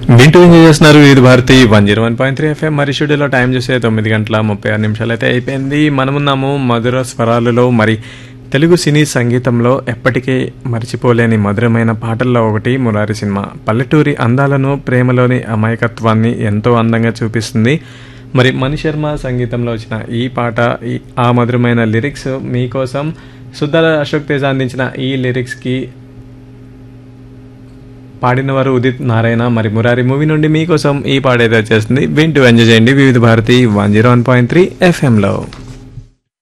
వింటూ ఎంజాయ్ చేస్తున్నారు ఇది Bharati one zero one point three FM మరి షెడ్యూల్లో టైం చూసే తొమ్మిది గంటల ముప్పై ఆరు నిమిషాలు అయితే అయిపోయింది మనమున్నాము మధుర స్వరాలలో మరి తెలుగు సినీ సంగీతంలో ఎప్పటికీ మర్చిపోలేని మధురమైన పాటల్లో ఒకటి మురారి సినిమా పల్లెటూరి అందాలను ప్రేమలోని అమాయకత్వాన్ని ఎంతో అందంగా చూపిస్తుంది మరి మణి శర్మ సంగీతంలో వచ్చిన ఈ పాట ఈ ఆ మధురమైన లిరిక్స్ మీకోసం సుద్దల అశోక్ తేజ అందించిన ఈ లిరిక్స్కి పాడినవారు ఉదిత్ నారాయణ మరి మురారి మూవీ నుండి మీకోసం ఈ పాట అయితే వచ్చేస్తుంది వింటూ ఎంజాయ్ చేయండి Vividh Bharati one zero one point three ఎఫ్ఎంలో